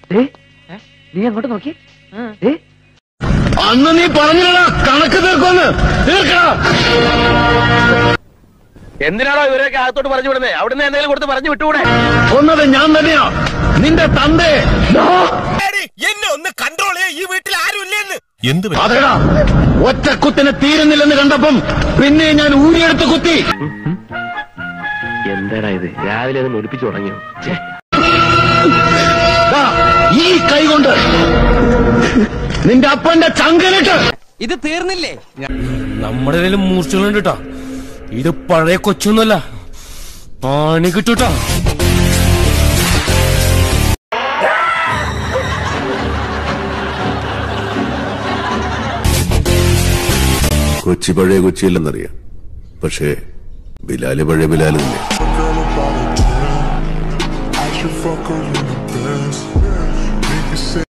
നീ അങ്ങോട്ട് നോക്കി അന്ന് നീ പറഞ്ഞില്ലടാ കണക്ക് തീർക്കൊന്ന് തീർക്കണം എന്തിനാണോ ഇവരൊക്കെ അകത്തോട്ട് പറഞ്ഞു വിടുന്നത് അവിടുന്ന് എന്തെങ്കിലും കൊടുത്ത് പറഞ്ഞു വിട്ടുകൂടെ കൊന്നത് ഞാൻ തന്നെയാ നിന്റെ തന്തേ എന്നെ ഒന്ന് കൺട്രോൾ ചെയ്യാൻ ഈ വീട്ടിൽ ആരും ഇല്ലെന്ന് എന്ത് അതേടാ ഒറ്റ കുത്തിന് തീരുന്നില്ലെന്ന് കണ്ടപ്പം പിന്നെ ഞാൻ ഊരിയെടുത്ത് കുത്തി എന്താടാ ഇത് രാവിലെ ഒന്ന് ഒലിപ്പിച്ചു തുടങ്ങിയോ ദാ, ഈ കൈ കൊണ്ട് നിന്റെ അപ്പന്റെ ചങ്കനിട്ട് ഇത് തീർന്നില്ലേ നമ്മുടെ കയ്യിൽ മൂർച്ചകളുണ്ട് കേട്ടോ ഇത് പഴയ കൊച്ചൊന്നുമല്ല പണി കിട്ടൂട്ടോ കൊച്ചി പഴയ കൊച്ചിയല്ലെന്നറിയാം പക്ഷേ ബിലാല് പഴയ ബിലാല് തന്നെ I should fuck her in the best. Make it say